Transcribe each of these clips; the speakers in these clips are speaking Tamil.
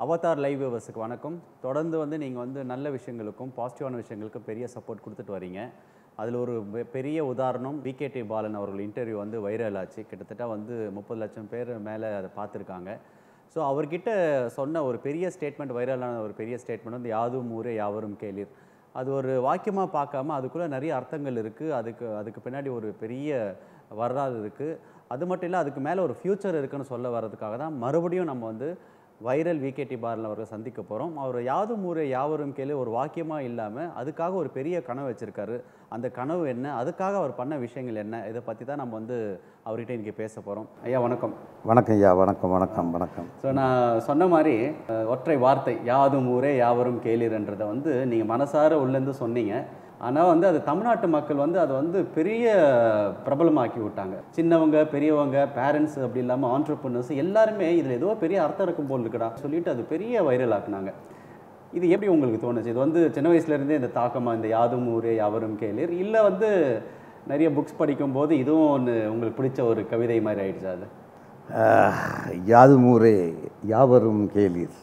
அவதார் லைவ் வியூவர்ஸுக்கு வணக்கம் தொடர்ந்து வந்து நீங்கள் வந்து நல்ல விஷயங்களுக்கும் பாசிட்டிவான விஷயங்களுக்கும் பெரிய சப்போர்ட் கொடுத்துட்டு வரீங்க அதில் ஒரு பெ- பெரிய உதாரணம் விகேடி பாலன் அவர்கள் இன்டர்வியூ வந்து வைரல் ஆச்சு கிட்டத்தட்ட வந்து முப்பது லட்சம் பேர் மேலே அதை பார்த்துருக்காங்க ஸோ அவர்கிட்ட சொன்ன ஒரு பெரிய ஸ்டேட்மெண்ட் வைரலான ஒரு பெரிய ஸ்டேட்மெண்ட் வந்து யாதும் ஊரே யாவரும் கேளீர் அது ஒரு வாக்கியமாக பார்க்காம அதுக்குள்ளே நிறைய அர்த்தங்கள் இருக்குது அதுக்கு அதுக்கு பின்னாடி ஒரு பெரிய வரலாறு இருக்குது அது மட்டும் இல்லை அதுக்கு மேலே ஒரு ஃப்யூச்சர் இருக்குன்னு சொல்ல வர்றதுக்காக தான் மறுபடியும் நம்ம வந்து வைரல் விகேடி பாரல் அவரை சந்திக்க போகிறோம் அவர் யாதும் ஊரே யாவரும் கேளு ஒரு வாக்கியமாக இல்லாமல் அதுக்காக ஒரு பெரிய கனவு வச்சுருக்காரு அந்த கனவு என்ன அதுக்காக அவர் பண்ண விஷயங்கள் என்ன இதை பற்றி தான் நம்ம வந்து அவர்கிட்ட இன்றைக்கி பேச போகிறோம் ஐயா வணக்கம் வணக்கம் ஐயா வணக்கம் வணக்கம் வணக்கம் ஸோ நான் சொன்ன மாதிரி அஹ், ஒற்றை வார்த்தை யாதும் ஊரே யாவரும் கேளீர்ன்றதை வந்து நீங்கள் மனசார உள்ளேருந்து சொன்னீங்க ஆனால் வந்து அது தமிழ்நாட்டு மக்கள் வந்து அதை வந்து பெரிய பிரபலமாக்கி விட்டாங்க சின்னவங்க பெரியவங்க பேரண்ட்ஸ் அப்படி இல்லாமல் ஆண்டர்பனர்ஸ் எல்லாருமே இதில் ஏதோ பெரிய அர்த்தம் இருக்கும் போல் இருக்குடா சொல்லிட்டு அது பெரிய வைரல் ஆக்குனாங்க இது எப்படி உங்களுக்கு தோணுச்சு இது வந்து சின்ன வயசுலேருந்தே இந்த தாக்கமாக இந்த யாதும் ஊரே யாவரும் கேளீர் இல்லை வந்து நிறைய புக்ஸ் படிக்கும்போது இதுவும் ஒன்று உங்களுக்கு பிடிச்ச ஒரு கவிதை மாதிரி ஆயிடுச்சு அது ஆஹ், யாதுமூரே யாவரும் கேளீர்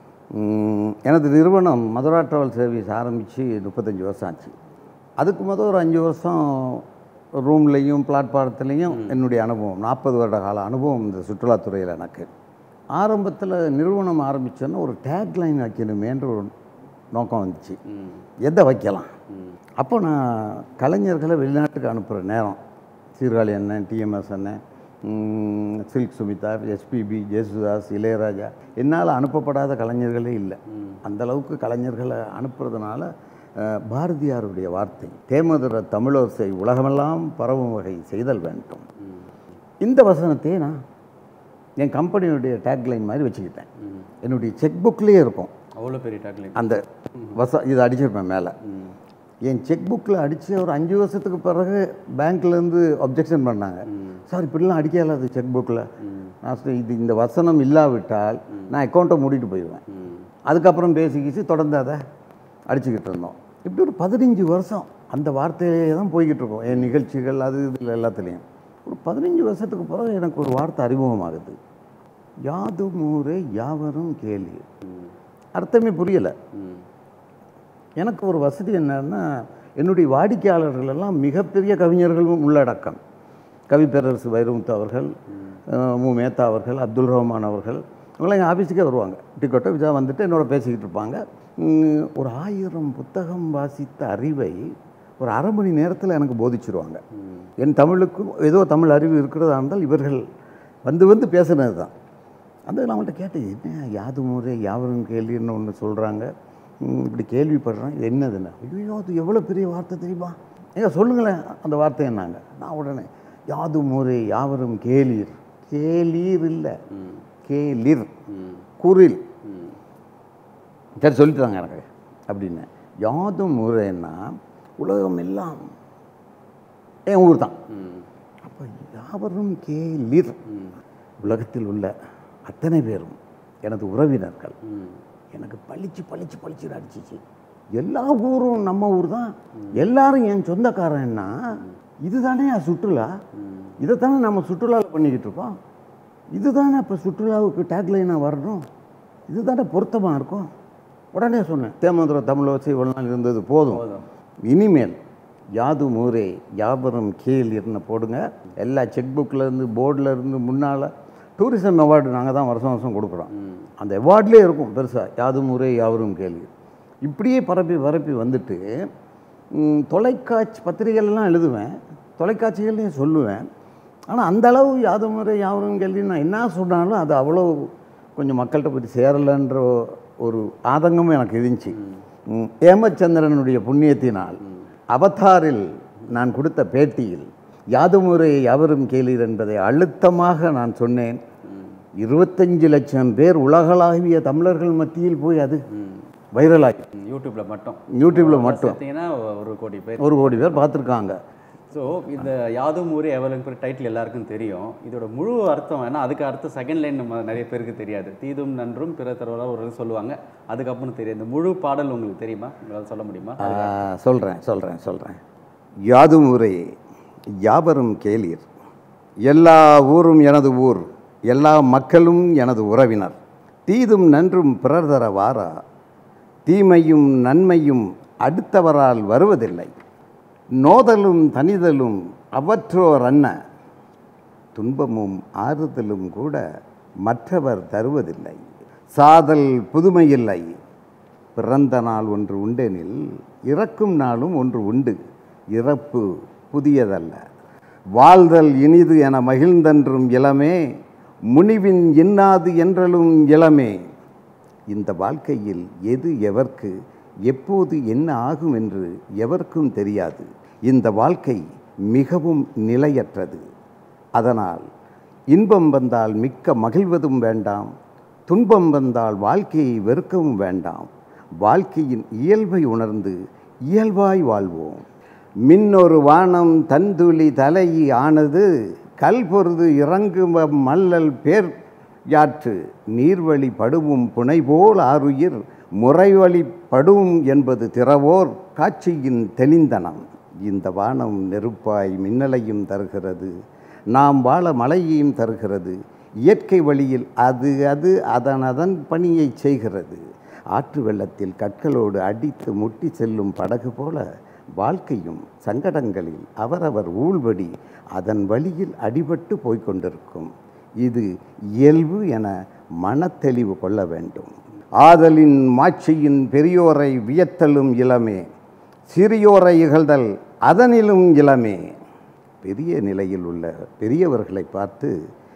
உம், எனது நிறுவனம் மதுரா ட்ராவல் சர்வீஸ் ஆரம்பித்து முப்பத்தஞ்சு வருஷம் ஆச்சு அதுக்கு முதல் ஒரு அஞ்சு வருஷம் ரூம்லேயும் பிளாட்பாரத்துலேயும் என்னுடைய அனுபவம் நாற்பது வருட கால அனுபவம் இந்த சுற்றுலாத்துறையில் எனக்கு ஆரம்பத்தில் நிறுவனம் ஆரம்பித்தோன்னா ஒரு டேக் லைன் வைக்கணுமேன்ற ஒரு நோக்கம் வந்துச்சு ம் எதை வைக்கலாம் ம் அப்போ நான் கலைஞர்களை வெளிநாட்டுக்கு அனுப்புகிற நேரம் சீர்காழி அண்ணன் டிஎம்எஸ் அண்ணன் ம், சில்க் சுமிதா எஸ்பிபி ஜேசுதாஸ் இளையராஜா என்னால் அனுப்பப்படாத கலைஞர்களே இல்லை அந்த அளவுக்கு கலைஞர்களை அனுப்புறதுனால அஹ், பாரதியாருடைய வார்த்தை தேமதுர தமிழோசை உலகமெல்லாம் பரவும் வகை செய்தல் வேண்டும் இந்த வசனத்தையே நான் என் கம்பெனியுடைய டேக்லைன் மாதிரி வச்சுக்கிட்டேன் என்னுடைய செக் புக்லேயே இருக்கும் அவ்வளோ பெரிய டாக்லிங் அந்த வச இதை அடிச்சிருப்பேன் மேலே என் செக் புக்கில் அடித்து ஒரு அஞ்சு வருஷத்துக்கு பிறகு பேங்க்லேருந்து அப்ஜெக்ஷன் பண்ணாங்க சார் இப்படிலாம் அடிக்க இயலாது செக் புக்கில் நான் சொன்னேன், இது இந்த வசனம் இல்லாவிட்டால் நான் அக்கௌண்ட்டை மூடிட்டு போயிடுவேன் அதுக்கப்புறம் பேசி கீசி தொடர்ந்து அதை அடிச்சுக்கிட்டு இருந்தோம் இப்படி ஒரு பதினஞ்சு வருஷம் அந்த வார்த்தையிலே தான் போய்கிட்டு இருக்கோம் என் நிகழ்ச்சிகள் அது இதில் எல்லாத்துலேயும் ஒரு பதினஞ்சு வருஷத்துக்கு பிறகு எனக்கு ஒரு வார்த்தை அறிமுகமாகுது யாதும் ஊரே யாவரும் கேள்வி அர்த்தமே புரியலை எனக்கு ஒரு வசதி என்னன்னா என்னுடைய வாடிக்கையாளர்கள் எல்லாம் மிகப்பெரிய கவிஞர்களும் உள்ளடக்கம் கவிப்பேரரசு வைரமுத்து அவர்கள் அஹ், மு மேத்தா அவர்கள் அப்துல் ரஹ்மான் அவர்கள் இவங்களாம் என் ஆஃபீஸுக்கே வருவாங்க டிக்கெட்டோ விஜா வந்துட்டு என்னோட பேசிக்கிட்டு இருப்பாங்க உம், ஒரு ஆயிரம் புத்தகம் வாசித்த அறிவை ஒரு அரை மணி நேரத்தில் எனக்கு போதிச்சிருவாங்க என் தமிழுக்கும் ஏதோ தமிழ் அறிவு இருக்கிறதா இருந்தால் இவர்கள் வந்து வந்து பேசுனது தான் அந்த நான் அவங்கள்ட்ட கேட்டேன் என்ன யாது முறை யாவரும் கேள்வின்னு ஒன்று சொல்கிறாங்க இப்படி கேள்விப்படுறேன் இது என்னதுன்னு ஐயோ அது எவ்வளோ பெரிய வார்த்தை தெரியுமா ஏங்க சொல்லுங்களேன் அந்த வார்த்தை என்னாங்க நான் உடனே யாது முறை யாவரும் கேளீர் கேளீர் இல்லை கேளிர் குரில் சரி சொல்லிட்டாங்க எனக்கு அப்படின்னு யாதும் முறைன்னா உலகம் எல்லாம் என் ஊர் தான் அப்போ யாவரும் கேளிர் உலகத்தில் உள்ள அத்தனை பேரும் எனது உறவினர்கள் எனக்கு பளிச்சு பளிச்சு பளிச்சு அடிச்சிச்சு எல்லா ஊரும் நம்ம ஊர் தான் எல்லாரும் என் சொந்தக்காரன்னா இதுதானே சுற்றுலா இதைத்தானே நம்ம சுற்றுலாவில் பண்ணிக்கிட்டு இருக்கோம் இதுதானே இப்போ சுற்றுலாவுக்கு டேக்லைனாக வரணும் இதுதானே பொருத்தமாக இருக்கும் உடனே சொன்னேன் தேமதுர தமிழோசை இவ்வளோ நாள் இருந்தது போதும் இனிமேல் யாதும் ஊரே யாபரம் கேள் இருந்த போடுங்க எல்லா செக் இருந்து போர்டில் இருந்து முன்னால் டூரிசம் அவார்டு நாங்கள் தான் வருஷம் வருஷம் கொடுக்குறோம் அந்த அவார்ட்லேயே இருக்கும் பெருசாக யாதும் ஊரே யாவரும் கேள்வி இப்படியே பரப்பி பரப்பி வந்துட்டு ம், தொலைக்காட்சி பத்திரிகைகள்லாம் எழுதுவேன் தொலைக்காட்சிகள்லையும் சொல்லுவேன் ஆனால் அந்த அளவு யாதும் முறை யாவரும் கேள்வி நான் என்ன சொன்னாலும் அது அவ்வளோ கொஞ்சம் மக்கள்கிட்ட போய் சேரலைன்ற ஒரு ஆதங்கமும் எனக்கு இருந்துச்சு ம், ஏமச்சந்திரனுடைய புண்ணியத்தினால் அவதாரில் நான் கொடுத்த பேட்டியில் யாதுமுறை யாவரும் கேளீர் என்பதை அழுத்தமாக நான் சொன்னேன் இருபத்தஞ்சு லட்சம் பேர் உலகளாவிய தமிழர்கள் மத்தியில் போய் அது வைரலாகி யூடியூப்பில் மட்டும் யூடியூப்பில் மட்டும் பார்த்தீங்கன்னா ஒரு கோடி பேர் ஒரு கோடி பேர் பார்த்துருக்காங்க ஸோ இந்த யாதும் ஊரே எவ்வளோ பேர் டைட்டில் எல்லாருக்கும் தெரியும் இதோட முழு அர்த்தம் ஏன்னா அதுக்கு அர்த்தம் செகண்ட் லைன் நம்ம நிறைய பேருக்கு தெரியாது தீதும் நன்றும் பிற தருவலா ஒரு சொல்லுவாங்க அதுக்கப்புறம் தெரியும் இந்த முழு பாடல் உங்களுக்கு தெரியுமா உங்களால் சொல்ல முடியுமா சொல்கிறேன் சொல்கிறேன் சொல்கிறேன் யாதும் ஊரே யாவரும் கேளீர் எல்லா ஊரும் எனது ஊர் எல்லா மக்களும் எனது உறவினர் தீதும் நன்றும் பிறர் தர வாரா தீமையும் நன்மையும் அடுத்தவரால் வருவதில்லை நோதலும் தனிதலும் அவற்றோர் அன்ன துன்பமும் ஆறுதலும் கூட மற்றவர் தருவதில்லை சாதல் புதுமையில்லை பிறந்த நாள் ஒன்று உண்டெனில் இறக்கும் நாளும் ஒன்று உண்டு இறப்பு புதியதல்ல வாழ்தல் இனிது என மகிழ்ந்தன்றும் இளமே முனிவின் இன்னாது என்றலும் இளமே இந்த வாழ்க்கையில் எது எவர்க்கு எப்போது என்ன ஆகும் என்று எவருக்கும் தெரியாது இந்த வாழ்க்கை மிகவும் நிலையற்றது அதனால் இன்பம் வந்தால் மிக்க மகிழ்வதும் வேண்டாம் துன்பம் வந்தால் வாழ்க்கையை வெறுக்கவும் வேண்டாம் வாழ்க்கையின் இயல்பை உணர்ந்து இயல்பாய் வாழ்வோம் மின்னொரு வானம் தந்துளி தலையி ஆனது கல் பொருது இறங்கும் மல்லல் பேர் யாற்று நீர்வழி படுவும் புனைபோல் ஆறுயிர் முறைவழி படுவும் என்பது திறவோர் காட்சியின் தெளிந்தனம் இந்த வானம் நெருப்பாய் மின்னலையும் தருகிறது நாம் வாழ மழையையும் தருகிறது இயற்கை வழியில் அது அது அதன் அதன் பணியை செய்கிறது ஆற்று வெள்ளத்தில் கற்களோடு அடித்து முட்டி செல்லும் படகு போல வாழ்க்கையும் சங்கடங்களில் அவரவர் ஊழ்வடி அதன் வழியில் அடிபட்டு போய்க் கொண்டிருக்கும் இது இயல்பு என மனத்தெளிவு கொள்ள வேண்டும் ஆதலின் மாட்சியின் பெரியோரை வியத்தலும் இளமே சிறியோரை இகழ்தல் அதனிலும் இளமே பெரிய நிலையில் உள்ள பெரியவர்களை பார்த்து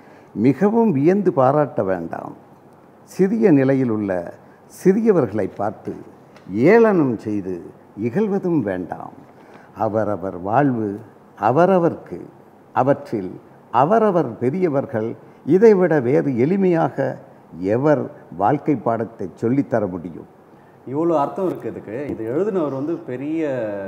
மிகவும் வியந்து பாராட்ட வேண்டாம் சிறிய நிலையில் உள்ள சிறியவர்களை பார்த்து ஏளனம் செய்து இகழ்வதும் வேண்டாம் அவரவர் வாழ்வு அவரவர்க்கு அவற்றில் அவரவர் பெரியவர்கள் இதைவிட வேறு எளிமையாக எவர் வாழ்க்கை பாடத்தை சொல்லித்தர முடியும் இவ்வளோ அர்த்தம் இருக்குது இதுக்கு இது எழுதினவர் வந்து பெரிய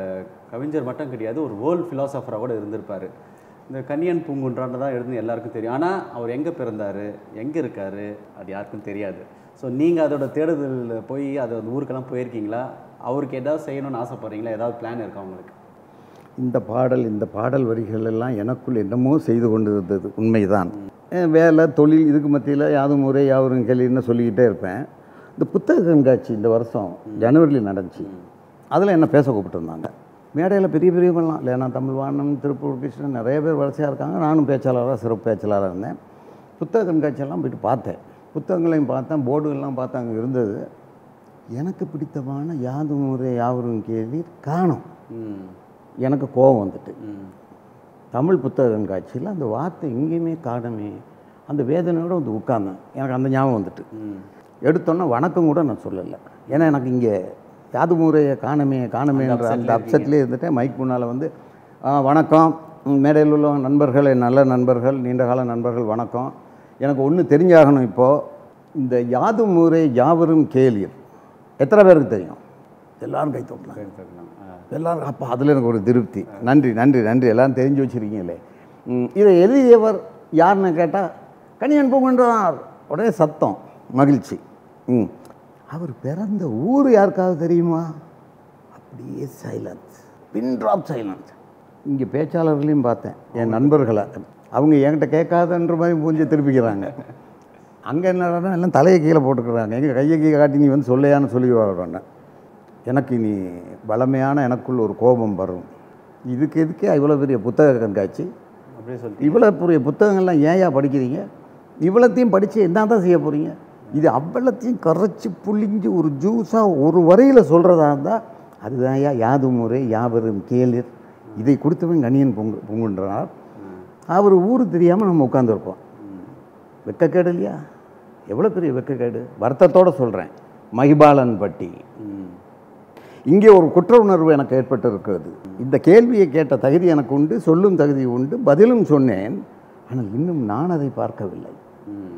கவிஞர் மட்டும் கிடையாது ஒரு வேர்ல்ட் ஃபிலாசபராக கூட இருந்திருப்பார் இந்த கன்னியன் பூங்குன்றான்னு தான் எழுதுன எல்லாருக்கும் தெரியும் ஆனால் அவர் எங்கே பிறந்தார் எங்கே இருக்கார் அது யாருக்கும் தெரியாது ஸோ நீங்கள் அதோட தேடுதல் போய் அது அந்த ஊருக்கெல்லாம் போயிருக்கீங்களா அவருக்கு ஏதாவது செய்யணும்னு ஆசைப்படுறீங்களா ஏதாவது பிளான் இருக்கா உங்களுக்கு இந்த பாடல் இந்த பாடல் வரிகள் எல்லாம் எனக்குள் என்னமோ செய்து கொண்டு இருந்தது உண்மைதான் அஹ் வேலை தொழில் இதுக்கு மத்தியில் யாதும் முறை யாவரும் கேள்வின்னு சொல்லிக்கிட்டே இருப்பேன் இந்த புத்தக கண்காட்சி இந்த வருஷம் ஜனவரியில் நடந்துச்சு அதில் என்ன பேச கூப்பிட்டுருந்தாங்க மேடையில் பெரிய பெரியவங்கலாம் லேனா தமிழ்வாணன் திருப்பூர் கிருஷ்ணன் நிறைய பேர் வரிசையாக இருக்காங்க நானும் பேச்சாளராக சிறப்பு பேச்சாளராக இருந்தேன் புத்தக கண்காட்சியெல்லாம் போயிட்டு பார்த்தேன் புத்தகங்களையும் பார்த்தேன் போர்டுகள்லாம் பார்த்தேன் அங்கே இருந்தது எனக்கு பிடித்தமான யாதும் முறை யாவரும் கேள்வி காணும் ம் எனக்கு கோபம் வந்துட்டு ம் தமிழ் புத்தக கண்காட்சியில் அந்த வார்த்தை எங்கேயுமே காணுமே அந்த வேதனையோடு வந்து உட்கார்ந்தேன் எனக்கு அந்த ஞாபகம் வந்துட்டு ம் எடுத்தோன்னே வணக்கம் கூட நான் சொல்லலை ஏன்னா எனக்கு இங்கே யாது முறையை காணுமே காணுமேன்ற அந்த அப்செட்லேயே இருந்துட்டேன் மைக் முன்னால் வந்து "ஆ, வணக்கம் ம், மேடையில் உள்ள நண்பர்கள் என் நல்ல நண்பர்கள் நீண்டகால நண்பர்கள் வணக்கம் எனக்கு ஒன்று தெரிஞ்சாகணும் இப்போது இந்த யாது முறை யாவரும் கேளீர் எத்தனை பேருக்கு தெரியும் எல்லாரும் கை தூக்கலாம் கேட்டுக்கலாம் ஆ எல்லாரும் அப்போ அதில் எனக்கு ஒரு திருப்தி நன்றி நன்றி நன்றி எல்லாம் தெரிஞ்சு வச்சுருக்கீங்களே ம், இதை எழுதியவர் யாருன்னு கேட்டால் கணியன் பூங்குன்றார் உடனே சத்தம் மகிழ்ச்சி ம் அவர் பிறந்த ஊர் யாருக்காவது தெரியுமா அப்படியே சைலன்ஸ் பின் ட்ராப் சைலன்ஸ் இங்கே பேச்சாளர்களையும் பார்த்தேன் என் நண்பர்களை அவங்க என்கிட்ட கேட்காதன்ற மாதிரி மூஞ்சி திருப்பிக்கிறாங்க அங்கே என்னடா எல்லாம் தலையை கீழே போட்டுக்கிறாங்க எங்கள் கையை கீழே காட்டி நீ வந்து சொல்லையான்னு சொல்லி வரோன்னு எனக்கு இனி வளமையான எனக்குள் ஒரு கோபம் வரும் இதுக்கு எதுக்கே இவ்வளோ பெரிய புத்தக கண்காட்சி அப்படியே சொல்லி இவ்வளோ பெரிய புத்தகங்கள்லாம் ஏயா படிக்கிறீங்க இவ்வளோத்தையும் படித்து என்ன தான் செய்ய போகிறீங்க இது அவ்வளத்தையும் கரைச்சி புளிஞ்சு ஒரு ஜூஸாக ஒரு வரையில் சொல்கிறதா இருந்தால் அதுதான் ஐயா யாது முறை யாவரும் கேளிர் இதை கொடுத்தவன் கணியன் பொங்கு பொங்குன்றார் அவர் ஊர் தெரியாமல் நம்ம உட்காந்துருக்கோம் வெக்கக்கேடு இல்லையா எவ்வளோ பெரிய வெக்கக்கேடு வருத்தத்தோடு சொல்கிறேன் மகிபாலன் பட்டி ம் இங்கே ஒரு குற்ற உணர்வு எனக்கு ஏற்பட்டு இருக்கிறது இந்த கேள்வியை கேட்ட தகுதி எனக்கு உண்டு சொல்லும் தகுதி உண்டு பதிலும் சொன்னேன் ஆனால் இன்னும் நான் அதை பார்க்கவில்லை ம்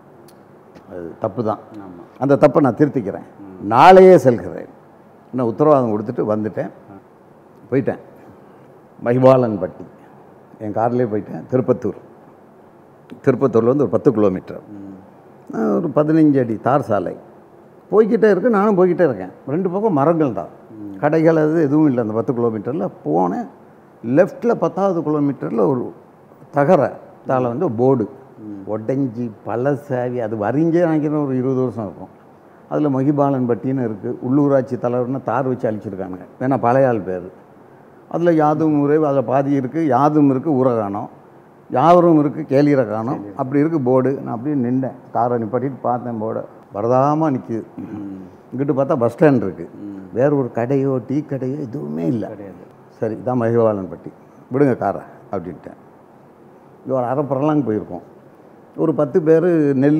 அது தப்பு தான் ஆமாம் அந்த தப்பை நான் திருத்திக்கிறேன் நாளையே செல்கிறேன் நான் உத்தரவாதம் கொடுத்துட்டு வந்துட்டேன் போயிட்டேன் மகிபாலன் பட்டி என் கார்லேயே போயிட்டேன் திருப்பத்தூர் திருப்பத்தூர்ல வந்து ஒரு பத்து கிலோமீட்டர் நான் ஒரு பதினஞ்சு அடி தார் சாலை போய்கிட்டே இருக்கு நானும் போய்கிட்டே இருக்கேன் ரெண்டு பக்கம் மரங்கள் தான் கடைகள் அது எதுவும் இல்லை அந்த பத்து கிலோமீட்டரில் போனேன் லெஃப்டில் பத்தாவது கிலோமீட்டரில் ஒரு தகர தாள வந்து போர்டு உடஞ்சி பழசாவி அது வரிஞ்சே நினைக்கிற ஒரு இருபது வருஷம் இருக்கும் அதில் மகிபாலன் பட்டின்னு இருக்குது உள்ளூராட்சி தலைவர்னு தார் வச்சு அழிச்சிருக்கானுங்க வேணா பழைய ஆள் பேர் அதில் யாதும் ஊரே அதில் பாதி இருக்குது யாதும் இருக்குது ஊரகானம் யாவரும் இருக்குது கேளிர காணோம் அப்படி இருக்குது போர்டு நான் அப்படியே நின்றேன் காரை நிப்பாட்டிட்டு பார்த்தேன் போர்டை வரதாமல் நிற்குது இங்கிட்டு பார்த்தா பஸ் ஸ்டாண்ட் இருக்குது வேற ஒரு கடையோ டீ கடையோ எதுவுமே இல்லை கிடையாது சரி இதான் மகிழ்வாளன் பட்டி விடுங்க காரை அப்படின்ட்டேன் இது ஒரு அரை பரலாங்க போயிருக்கோம் ஒரு பத்து பேர் நெல்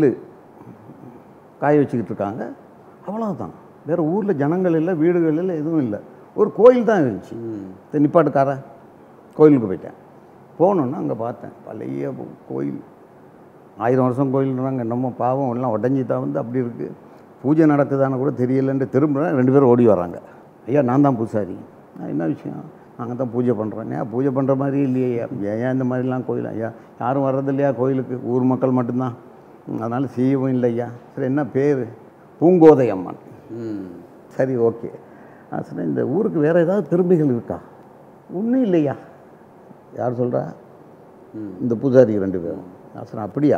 காய வச்சுக்கிட்டு இருக்காங்க அவ்வளோதான் வேறு ஊரில் ஜனங்கள் இல்லை வீடுகள் இல்லை எதுவும் இல்லை ஒரு கோயில் தான் இருந்துச்சு சரி நிப்பாட்டுக்கார கோயிலுக்கு போயிட்டேன் போனோன்னா அங்கே பார்த்தேன் பழைய கோயில் ஆயிரம் வருஷம் கோயில்ன்றாங்க என்னமோ பாவம் எல்லாம் உடஞ்சி தான் வந்து அப்படி இருக்குது பூஜை நடக்குதான்னு கூட தெரியலன்ட்டு திரும்புகிறேன் ரெண்டு பேரும் ஓடி வராங்க ஐயா நான் தான் பூசாரி "ஆ, என்ன விஷயம் நாங்கள் தான் பூஜை பண்ணுறோம் ஏன் பூஜை பண்ணுற மாதிரி இல்லையே ஐயா ஏன் இந்த மாதிரிலாம் கோயில் ஐயா யாரும் வர்றது இல்லையா கோயிலுக்கு ஊர் மக்கள் மட்டும்தான் ம், அதனால் செய்யவும் இல்லை ஐயா சரி என்ன பேர் பூங்கோதை அம்மன் ம் சரி ஓகே நான் சொன்னேன் இந்த ஊருக்கு வேறு ஏதாவது பெருமைகள் இருக்கா ஒன்றும் இல்லையா யார் சொல்கிறா இந்த பூஜாரி ரெண்டு பேரும் நான் சொன்னேன் அப்படியா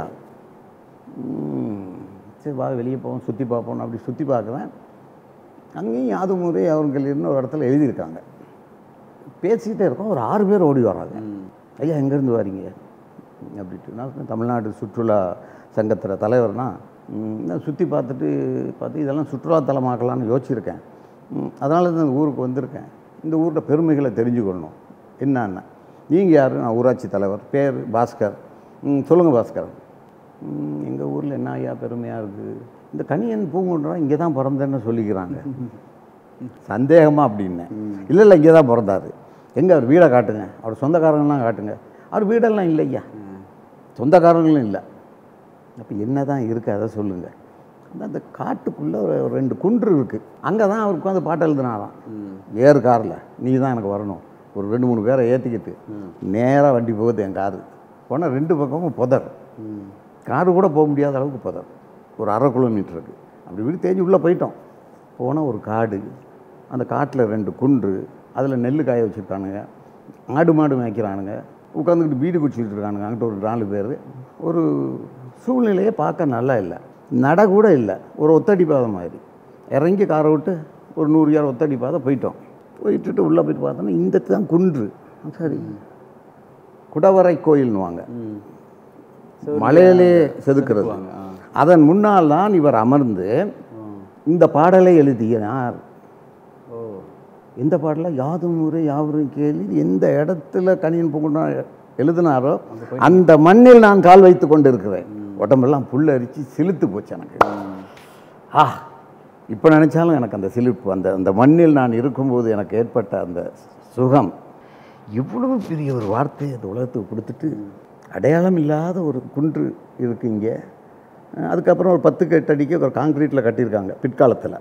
ம், சரி வா வெளியே போவோம் சுற்றி பார்ப்போம் அப்படி சுற்றி பார்க்குறேன் அங்கேயும் யாது முறை அவர்கள்னு ஒரு இடத்துல எழுதியிருக்காங்க பேசிக்கிட்டே இருக்கோம் ஒரு ஆறு பேர் ஓடி வராங்க ஐயா எங்கேருந்து வரீங்க அப்படின்ட்டு நான் சொன்னேன் தமிழ்நாடு சுற்றுலா சங்கத்தில் தலைவர்னா ம், நான் சுற்றி பார்த்துட்டு பார்த்து இதெல்லாம் சுற்றுலாத்தலமாக்கலாம்னு யோசிச்சிருக்கேன் ம், அதனால தான் இந்த ஊருக்கு வந்திருக்கேன் இந்த ஊரில் பெருமைகளை தெரிஞ்சுக்கணும் என்னன்னா நீங்கள் யார் நான் ஊராட்சி தலைவர் பேர் பாஸ்கர் ம், சொல்லுங்கள் பாஸ்கர் எங்கள் ஊரில் என்ன ஐயா பெருமையாக இருக்குது இந்த கனியன் பூங்குன்றா இங்கே தான் பிறந்தேன்னு சொல்லிக்கிறாங்க சந்தேகமாக அப்படின்னேன் இல்லை இல்லை இங்கே தான் பிறந்தாரு எங்கே அவர் வீடை காட்டுங்க அவர் சொந்தக்காரங்களாம் காட்டுங்க அவர் வீடெல்லாம் இல்லை ஐயா சொந்தக்காரங்களும் இல்லை அப்போ என்ன தான் இருக்குது அதை சொல்லுங்கள் அந்த அந்த காட்டுக்குள்ளே ஒரு ரெண்டு குன்று இருக்குது அங்கே தான் அவர் உட்காந்து பாட்டு எழுதினாராம் ஏறு காரில் நீ தான் எனக்கு வரணும் ஒரு ரெண்டு மூணு பேரை ஏற்றிக்கிட்டு நேராக வண்டி போகுது என் காரு போனால் ரெண்டு பக்கமும் புதர் காரு கூட போக முடியாத அளவுக்கு புதர் ஒரு அரை கிலோமீட்டருக்கு அப்படி இப்படி தேஞ்சு உள்ளே போயிட்டோம் போனால் ஒரு காடு அந்த காட்டில் ரெண்டு குன்று அதில் நெல் காய வச்சுருக்கானுங்க ஆடு மாடு மேய்க்கிறானுங்க உட்காந்துக்கிட்டு பீடி குடிச்சிட்டு இருக்கானுங்க அங்கிட்ட ஒரு நாலு பேர் ஒரு சூழ்நிலையே பார்க்க நல்லா இல்லை நட கூட இல்லை ஒரு ஒத்தடி பாதை மாதிரி இறங்கி காரை விட்டு ஒரு நூறு யார் ஒத்தடி பாதை போயிட்டோம் போயிட்டுட்டு உள்ளே போயிட்டு பார்த்தோன்னா இந்த தான் குன்று சரி குடவரை கோயில்னுவாங்க ம் மலையிலே செதுக்கிறது அதன் முன்னால் தான் இவர் அமர்ந்து இந்த பாடலை எழுதினார் ஓ எந்த பாடலை யாதும் ஊரே யாவரும் கேள்வி எந்த இடத்துல கணியன் பூங்குன்றா எழுதினாரோ அந்த மண்ணில் நான் கால் வைத்து கொண்டிருக்கிறேன் உடம்பெல்லாம் புல் அரிச்சு சிலுத்து போச்சு எனக்கு ஆ இப்போ நினச்சாலும் எனக்கு அந்த சிலிர்ப்பு அந்த அந்த மண்ணில் நான் இருக்கும்போது எனக்கு ஏற்பட்ட அந்த சுகம் இவ்வளவு பெரிய ஒரு வார்த்தையை அந்த உலகத்துக்கு கொடுத்துட்டு அடையாளம் இல்லாத ஒரு குன்று இருக்கு இங்கே அஹ் அதுக்கப்புறம் ஒரு பத்து எட்டு அடிக்கு ஒரு காங்கிரீட்டில் கட்டியிருக்காங்க பிற்காலத்தில்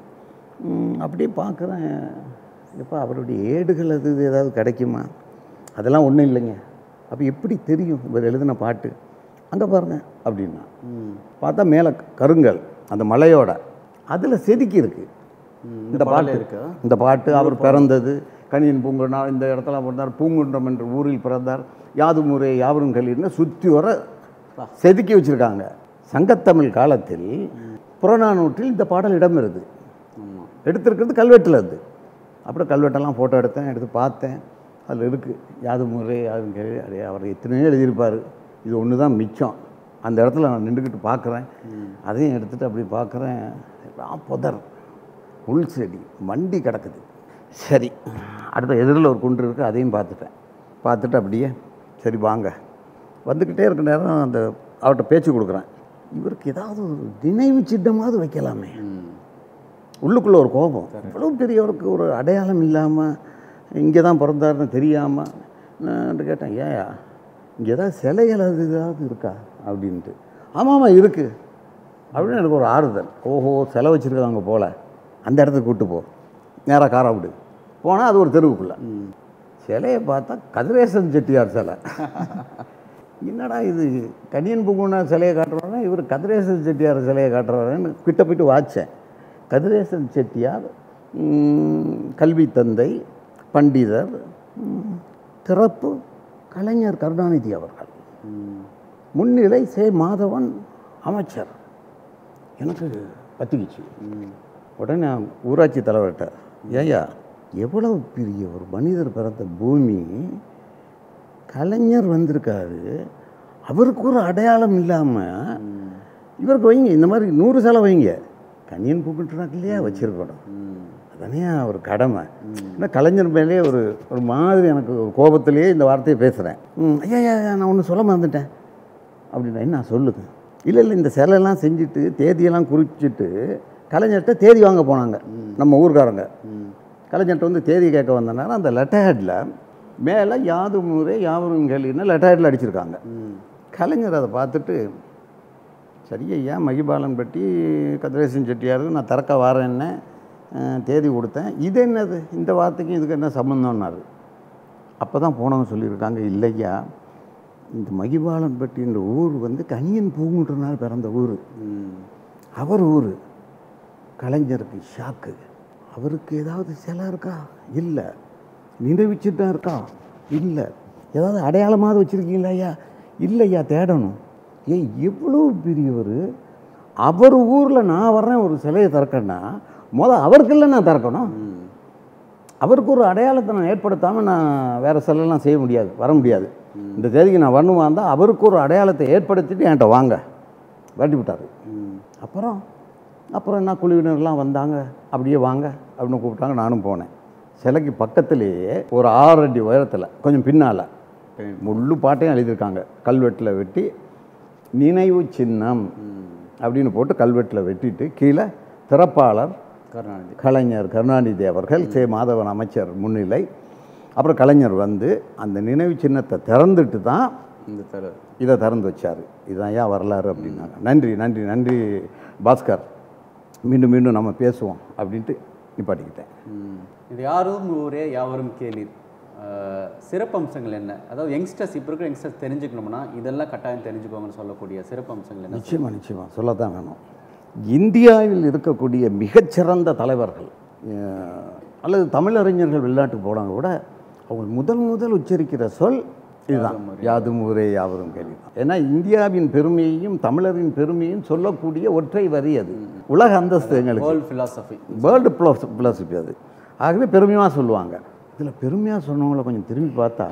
ம், அப்படியே பார்க்குறேன் இப்போ அவருடைய ஏடுகள் அது இது ஏதாவது கிடைக்குமா அதெல்லாம் ஒன்றும் இல்லைங்க அப்போ எப்படி தெரியும் இவர் எழுதின பாட்டு அங்கே பாருங்க அப்படின்னா ம் பார்த்தா மேலே கருங்கல் அந்த மலையோட அதில் செதுக்கி இருக்கு ம், இந்த பாட்டு இருக்கா இந்த பாட்டு அவர் பிறந்தது கணியன் பூங்குன்றா இந்த இடத்துல பிறந்தார் பூங்குன்றம் என்ற ஊரில் பிறந்தார் யாது முறை யாவரும் கல்லின்னு சுற்றி வர செதுக்கி வச்சுருக்காங்க சங்கத்தமிழ் காலத்தில் புறநானூற்றில் இந்த பாடல் இடம் வருது ஆமாம் எடுத்திருக்கிறது கல்வெட்டில் அது அப்புறம் கல்வெட்டெல்லாம் ஃபோட்டோ எடுத்தேன் எடுத்து பார்த்தேன் அதில் இருக்குது யாது முறை யாரும் கேள்வி அடே அவர் எத்தனையோ எழுதியிருப்பார் இது ஒன்று தான் மிச்சம் அந்த இடத்துல நான் நின்றுக்கிட்டு பார்க்குறேன் அதையும் எடுத்துகிட்டு அப்படி பார்க்குறேன் எல்லாம் புதர் புல் செடி மண்டி கிடக்குது சரி அடுத்த எதிரில் ஒரு குன்று இருக்குது அதையும் பார்த்துட்டேன் பார்த்துட்டு அப்படியே சரி வாங்க வந்துக்கிட்டே இருக்க நேரம் அந்த அவர்கிட்ட பேச்சு கொடுக்குறேன் இவருக்கு ஏதாவது ஒரு நினைவு சின்னமாவது வைக்கலாமே ம் உள்ளுக்குள்ளே ஒரு கோபம் இவ்வளோ பெரியவருக்கு ஒரு அடையாளம் இல்லாமல் இங்கே தான் பிறந்தாருன்னு தெரியாமல் நான் கேட்டேன் ஏயா இங்கே ஏதாவது சிலைகள் அது ஏதாவது இருக்கா அப்படின்ட்டு ஆமாம் ஆமாம் இருக்குது அப்படின்னு எனக்கு ஒரு ஆறுதல் ஓஹோ சிலை வச்சுருக்காங்க போல அந்த இடத்துக்கு கூட்டு போ நேராக காரா விடு போனால் அது ஒரு தெருவுக்குள்ளே சிலையை பார்த்தா கதிரேசன் செட்டியார் சிலை என்னடா இது கனியன் பூங்குனா சிலையை காட்டுறாருன்னா இவர் கதிரேசன் செட்டியார் சிலையை காட்டுறாருன்னு கிட்ட போயிட்டு வாச்சேன் கதிரேசன் செட்டியார் ம், கல்வி தந்தை பண்டிதர் ம், திறப்பு கலைஞர் கருணாநிதி அவர்கள் ம் முன்னிலை சே மாதவன் அமைச்சர் எனக்கு பத்திக்கிச்சு உடனே நான் ஊராட்சி தலைவர்கிட்ட ஏய்யா எவ்வளவு பெரிய ஒரு மனிதர் பிறந்த பூமி கலைஞர் வந்திருக்காரு அவருக்கு ஒரு அடையாளம் இல்லாமல் இவருக்கு வைங்க இந்த மாதிரி நூறு சிலை வைங்க கனியன் பூக்கிட்டுனாக்கு இல்லையா வச்சிருக்கணும் அதானே அவர் கடமை ஏன்னா கலைஞர் மேலே ஒரு ஒரு மாதிரி எனக்கு ஒரு கோபத்திலேயே இந்த வார்த்தையை பேசுகிறேன் ம் ஐயா ஐயா ஐயா, நான் ஒன்று சொல்ல மறந்துட்டேன் அப்படின்னா என்ன சொல்லுது இல்லை இல்லை இந்த சிலையெல்லாம் செஞ்சுட்டு தேதியெல்லாம் குறிச்சிட்டு கலைஞர்கிட்ட தேதி வாங்க போனாங்க நம்ம ஊர்க்காரங்க கலைஞர்கிட்ட வந்து தேதி கேட்க வந்தனால அந்த லெட்டர்ஹெட்டில் மேலே யாது முறை யாவரும் கேள்வின்னு லெட்டர்ஹெட்டில் அடிச்சிருக்காங்க கலைஞர் அதை பார்த்துட்டு சரி ஐயா மகிபாலன் பட்டி கதிரேசன் செட்டியார் நான் திறக்க வரேன்னு அஹ், தேதி கொடுத்தேன் இது என்னது இந்த வார்த்தைக்கும் இதுக்கு என்ன சம்மந்தம்னாரு அப்போ தான் போனவங்க சொல்லியிருக்காங்க இல்லையா இந்த மகிபாலன் பட்டின்ற ஊர் வந்து கனியன் பூங்குன்றனால பிறந்த ஊர் அவர் ஊர் கலைஞருக்கு ஷாக்கு அவருக்கு ஏதாவது சிலை இருக்கா இல்லை நினைவுச்சிட்டம் இருக்கா இல்லை ஏதாவது அடையாளமாவது வச்சுருக்கீங்களா ஐயா இல்லையா தேடணும் ஏன் எவ்வளோ பெரியவர் அவர் ஊரில் நான் வர்றேன் ஒரு சிலையை திறக்கன்னா முத அவருக்குள்ள நான் திறக்கணும் அவருக்கு ஒரு அடையாளத்தை நான் ஏற்படுத்தாமல் நான் வேறு சிலைலாம் செய்ய முடியாது வர முடியாது இந்த தேதிக்கு நான் வரணுமா இருந்தால் அவருக்கு ஒரு அடையாளத்தை ஏற்படுத்திட்டு என்கிட்ட வாங்க வெட்டி விட்டார் அப்புறம் அப்புறம் என்ன குழுவினர்லாம் வந்தாங்க அப்படியே வாங்க அப்படின்னு கூப்பிட்டாங்க நானும் போனேன் சிலைக்கு பக்கத்திலேயே ஒரு ஆறு அடி உயரத்தில் கொஞ்சம் பின்னால் முள்ளு பாட்டையும் எழுதியிருக்காங்க கல்வெட்டில் வெட்டி நினைவு சின்னம் அப்படின்னு போட்டு கல்வெட்டில் வெட்டிட்டு கீழே திறப்பாளர் கருணாநிதி கலைஞர் கருணாநிதி அவர்கள் சே மாதவன் அமைச்சர் முன்னிலை அப்புறம் கலைஞர் வந்து அந்த நினைவு சின்னத்தை திறந்துட்டு தான் இந்த தலை இதை திறந்து வச்சார் இதுதான் ஏன் வரலாறு அப்படின்னாங்க நன்றி நன்றி நன்றி பாஸ்கர் மீண்டும் மீண்டும் நம்ம பேசுவோம் அப்படின்ட்டு நிப்பாட்டிக்கிட்டேன் ம். இது யாரும் ஊரே யாவரும் கேளீர் அஹ், சிறப்பம்சங்கள் என்ன அதாவது யங்ஸ்டர்ஸ் இப்போ இருக்கிற யங்ஸ்டர்ஸ் தெரிஞ்சுக்கணும்னா இதெல்லாம் கட்டாயம் தெரிஞ்சுக்கோங்கன்னு சொல்லக்கூடிய சிறப்பம்சங்கள் என்ன நிச்சயமா நிச்சயமா சொல்லத்தான் வேணும் இந்தியாவில் இருக்கக்கூடிய மிகச்சிறந்த தலைவர்கள் அஹ், அல்லது தமிழறிஞர்கள் வெளிநாட்டுக்கு போனாங்க கூட அவங்க முதல் முதல் உச்சரிக்கிற சொல் இதுதான் யாதும் ஊரே யாவரும் கேள்வி ஏன்னா இந்தியாவின் பெருமையையும் தமிழரின் பெருமையும் சொல்லக்கூடிய ஒற்றை வரி அது உலக அந்தஸ்து எங்களுக்கு world philosophy world plus philosophy அது ஆகவே பெருமையாக சொல்லுவாங்க இதில் பெருமையாக சொன்னவங்கள கொஞ்சம் திரும்பி பார்த்தா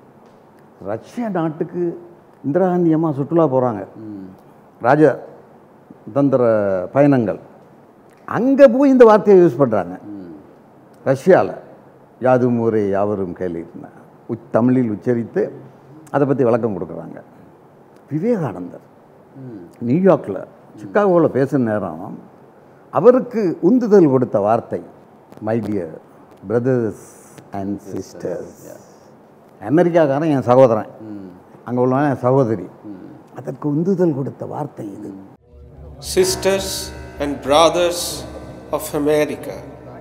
ரஷ்யா நாட்டுக்கு இந்திரா காந்தி அம்மா சுற்றுலா போகிறாங்க ராஜ தந்திர பயணங்கள் அங்கே போய் இந்த வார்த்தையை யூஸ் பண்ணுறாங்க ரஷ்யாவில் யாதும் ஊரே யாவரும் கேள்வினா உச் தமிழில் உச்சரித்து அதை பற்றி விளக்கம் கொடுக்குறாங்க விவேகானந்தர் நியூயார்க்கில் சிக்காகோவில் பேசுன நேரம் அவருக்கு உந்துதல் கொடுத்த வார்த்தை my dear brothers and sisters அமெரிக்காக்காரன் என் சகோதரன் அங்கே உள்ளவன் என் சகோதரி அதற்கு உந்துதல் கொடுத்த வார்த்தை இது sisters and brothers of America.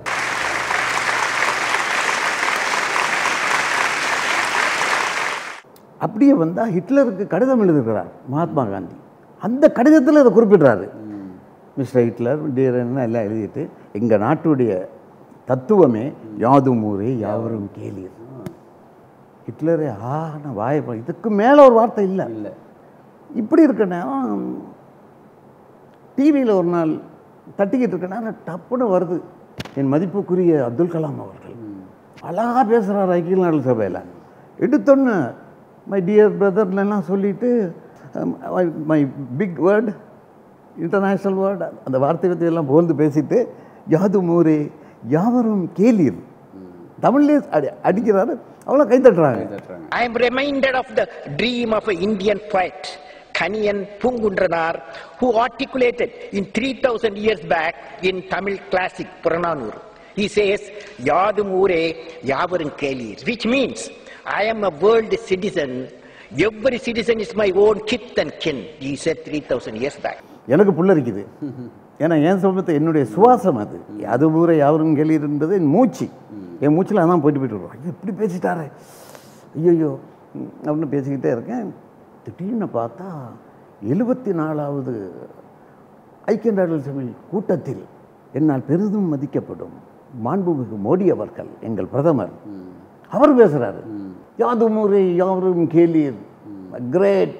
அப்படியே வந்தால் ஹிட்லருக்கு கடிதம் எழுதியிருக்கிறார் மகாத்மா காந்தி அந்த கடிதத்தில் இதை குறிப்பிடுறாரு மிஸ்டர் ஹிட்லர் டீரன் எல்லாம் எழுதிட்டு எங்கள் நாட்டுடைய தத்துவமே யாதும் ஊரே யாவரும் கேளீர் ஹிட்லரே ஆ நான் வாயை பா- இதுக்கு மேலே ஒரு வார்த்தை இல்லை இல்லை இப்படி இருக்க நேரம் டிவியில் ஒரு நாள் தட்டிக்கிட்டு இருக்க நேரம் டப்புன்னு வருது என் மதிப்புக்குரிய அப்துல் கலாம் அவர்கள் அழகாக பேசுகிறார் ஐக்கிய நாடு சபையில் எடுத்தோன்னு மை டியர் பிரதர்லாம் சொல்லிட்டு my big word international word அந்த வார்த்தை பற்றி எல்லாம் புகழ்ந்து பேசிட்டு யாதும் ஊரே யாவரும் கேளீர் தமிழ்லேயே அடி அடிக்கிறாரு அவ்வளோ கை தட்டுறாங்க தட்டுறாங்க I am reminded of the dream of an Indian poet, Kaniyan Pungundranar, who articulated in 3000 years back in Tamil classic Purananur. He says, Yadum Ure Yavarum Kelir, which means, I am a world citizen. Every citizen is my own kith and kin, he said 3000 years back. எனக்கு புல்லரிக்குது ஏன்னா என் சமூகத்தை என்னுடைய சுவாசம் அது அது ஊரை யாவரும் கேள்வின்றது என் மூச்சு என் மூச்சில் அதான் போயிட்டு போயிட்டு வருவோம் ஐயோ இப்படி பேசிட்டாரே ஐயோ அப்படின்னு பேசிக்கிட்டே இருக்கேன் திடீர்னு பார்த்தா எழுபத்தி நாலாவது ஐக்கிய நாடுகள் சபை கூட்டத்தில் என்னால் பெரிதும் மதிக்கப்படும் மாண்புமிகு மோடி அவர்கள் எங்கள் பிரதமர் அவர் பேசுகிறாரு யாதும் ஊரே யாவரும் கேளீர் கிரேட்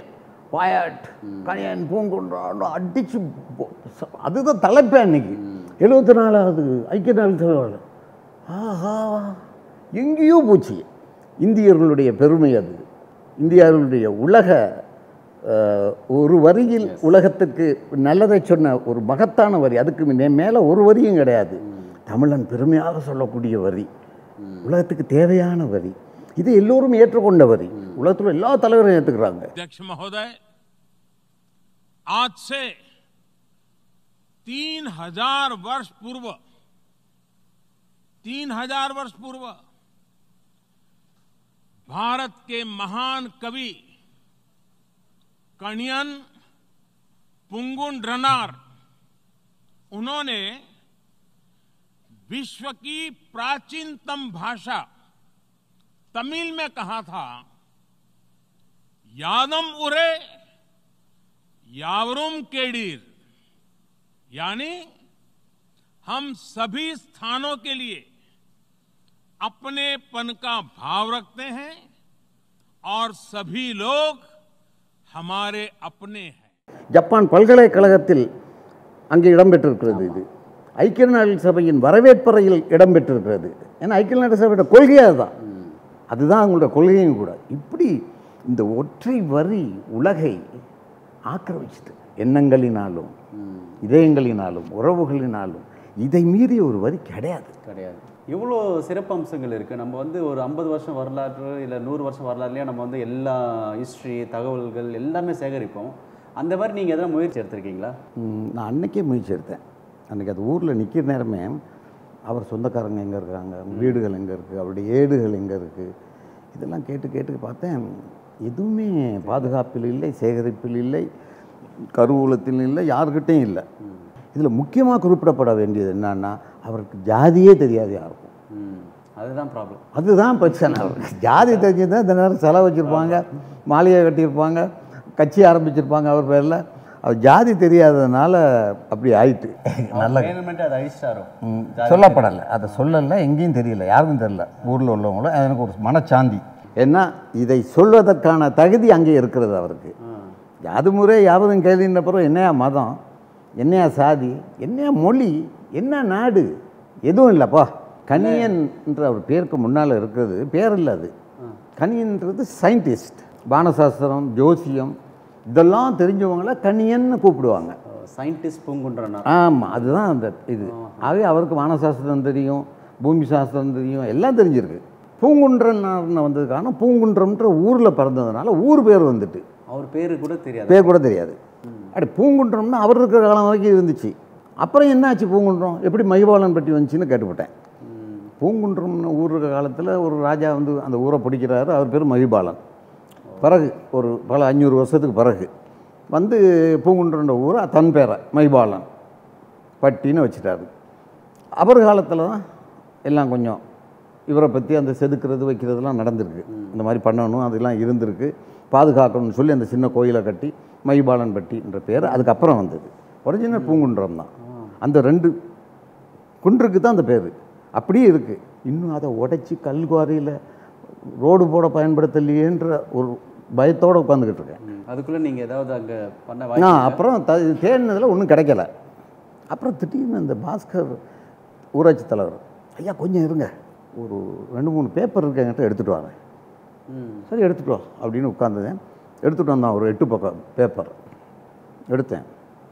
குவாயட் கனியன் பூங்குன்றான் அடிச்சு போ- ச- அதுதான் தலைப்பே அன்னைக்கு எழுபத்தி நாலாவது ஐக்கிய நாடு தலைவர் ஆஹா எங்கேயோ போச்சு இந்தியர்களுடைய பெருமை அது இந்தியர்களுடைய உலக அஹ், ஒரு வரியில் உலகத்துக்கு நல்லதை சொன்ன ஒரு மகத்தான வரி அதுக்கு மே- மேலே ஒரு வரியும் கிடையாது தமிழன் பெருமையாக சொல்லக்கூடிய வரி உலகத்துக்கு தேவையான வரி இது எல்லோரும் ஏற்றுக்கொண்ட வரி உலகத்தில் எல்லா தலைவரும் ஏற்றுக்கிறாங்க अध्यक्ष महोदय आज से तीन हजार वर्ष पूर्व तीन हजार वर्ष पूर्व भारत के महान कवि कणियन पुंगुन ड्रनार उन्होंने विश्व की प्राचीनतम भाषा तमिल में कहा था यादम उरे यावरुम केडीर यानी हम सभी स्थानों के लिए अपनेपन का भाव रखते हैं और सभी लोग हमारे अपने हैं ஜப்பான் பல்கலைக்கழகத்தில் அங்கே இடம்பெற்றிருக்கிறது இது ஐக்கிய நாடுகள் சபையின் வரவேற்பறையில் இடம்பெற்றிருக்கிறது ஏன்னா ஐக்கிய நாடுகள் சபையோட கொள்கையே அதுதான் அதுதான் அவங்களோட கொள்கையும் கூட இப்படி இந்த ஒற்றை வரி உலகை ஆக்கிரமிச்சிட்டு எண்ணங்களினாலும் இதயங்களினாலும் உறவுகளினாலும் இதை மீறிய ஒரு வரி கிடையாது கிடையாது இவ்வளோ சிறப்பம்சங்கள் இருக்குது நம்ம வந்து ஒரு ஐம்பது வருஷம் வரலாற்று இல்லை நூறு வருஷம் வரலாறுலையே நம்ம வந்து எல்லா ஹிஸ்ட்ரி தகவல்கள் எல்லாமே சேகரிப்போம் அந்த மாதிரி நீங்கள் எதனா முயற்சி எடுத்திருக்கீங்களா ம், நான் அன்னைக்கே முயற்சி எடுத்தேன் அன்றைக்கி அது ஊரில் நிற்கிற நேரமே அவர் சொந்தக்காரங்க எங்கே இருக்காங்க வீடுகள் எங்கே இருக்குது அவருடைய ஏடுகள் எங்கே இருக்குது இதெல்லாம் கேட்டு கேட்டு பார்த்தேன் எதுவுமே பாதுகாப்பில் இல்லை சேகரிப்பில் இல்லை கருவூலத்தில் இல்லை யாருக்கிட்டையும் இல்லை இதில் முக்கியமாக குறிப்பிடப்பட வேண்டியது என்னன்னா அவருக்கு ஜாதியே தெரியாது யாருக்கும் ம் அதுதான் ப்ராப்ளம் அதுதான் பிரச்சனை அவருக்கு ஜாதி தெரிஞ்சுதான் இந்த நேரம் செலவு வச்சுருப்பாங்க மாளிகை கட்டியிருப்பாங்க கட்சி ஆரம்பிச்சிருப்பாங்க அவர் பேரில் அவர் ஜாதி தெரியாததுனால அப்படி ஆயிட்டு நல்ல வேணுமென்ட்டு அதை அழிச்சிட்டாரோ ம், சொல்லப்படலை அதை சொல்லலை எங்கேயும் தெரியல யாருக்கும் தெரியல ஊரில் உள்ளவங்களும் அது எனக்கு ஒரு மனச்சாந்தி ஏன்னா இதை சொல்வதற்கான தகுதி அங்கே இருக்கிறது அவருக்கு யாது முறை யாவரும் கேள்வின்ற பிறகு என்னையா மதம் என்னையா சாதி என்னையா மொழி என்ன நாடு எதுவும் இல்லைப்பா கணியன் என்ற அவர் பேருக்கு முன்னால் இருக்கிறது பேர் இல்லை அது கணியன்றது சயின்டிஸ்ட் வானசாஸ்திரம் ஜோசியம் இதெல்லாம் தெரிஞ்சவங்கள கணியன்னு கூப்பிடுவாங்க சயின்டிஸ்ட் பூங்குன்றனா ஆமாம் அதுதான் அந்த இது ஆகவே அவருக்கு வானசாஸ்திரம் தெரியும் பூமி சாஸ்திரம் தெரியும் எல்லாம் தெரிஞ்சிருக்கு பூங்குன்றன்னு வந்ததுக்கான பூங்குன்றம்ன்ற ஊரில் பிறந்ததுனால ஊர் பேர் வந்துட்டு அவர் பேரு கூட தெரியாது பேர் கூட தெரியாது அப்படி பூங்குன்றம்னா அவர் இருக்கிற காலம் வரைக்கும் இருந்துச்சு அப்புறம் என்னாச்சு பூங்குன்றம் எப்படி மகிபாலன் பற்றி வந்துச்சுன்னு கேட்டுவிட்டேன் பூங்குன்றம்னு ஊர் இருக்கிற காலத்தில் ஒரு ராஜா வந்து அந்த ஊரை பிடிக்கிறாரு அவர் பேர் மகிபாலன் பிறகு ஒரு பல அஞ்சூறு வருஷத்துக்கு பிறகு வந்து பூங்குன்றன்ற ஊரை தன் பேரை மகிபாலன் பட்டின்னு வச்சுட்டாரு அவர் காலத்தில் தான் எல்லாம் கொஞ்சம் இவரை பற்றி அந்த செதுக்கிறது வைக்கிறதுலாம் நடந்திருக்கு இந்த மாதிரி பண்ணணும் அதெல்லாம் இருந்திருக்கு பாதுகாக்கணும்னு சொல்லி அந்த சின்ன கோயிலை கட்டி மகிபாலன் பட்டின்ற பேர் அதுக்கப்புறம் வந்தது ஒரிஜினல் பூங்குன்றம் தான் அந்த ரெண்டு குன்றுக்கு தான் அந்த பேர் அப்படியே இருக்குது இன்னும் அதை உடைச்சி கல்குவாரியில் ரோடு போட பயன்படுத்தலையேன்ற ஒரு பயத்தோடு உட்காந்துக்கிட்டு இருக்கேன் ம். அதுக்குள்ள நீங்க ஏதாவது அங்க பண்ண நான் வாய்ப்பு அப்புறம் த தேடினதில் ஒன்றும் கிடைக்கல அப்புறம் திடீர்னு இந்த பாஸ்கர் ஊராட்சி தலைவர் ஐயா கொஞ்சம் இருங்க ஒரு ரெண்டு மூணு பேப்பர் இருக்கு என்கிட்ட எடுத்துகிட்டு வரேன் ம் சரி எடுத்துட்டு வா அப்படின்னு உட்காந்துதேன் எடுத்துகிட்டு வந்தான் ஒரு எட்டு பக்கம் பேப்பர் எடுத்தேன்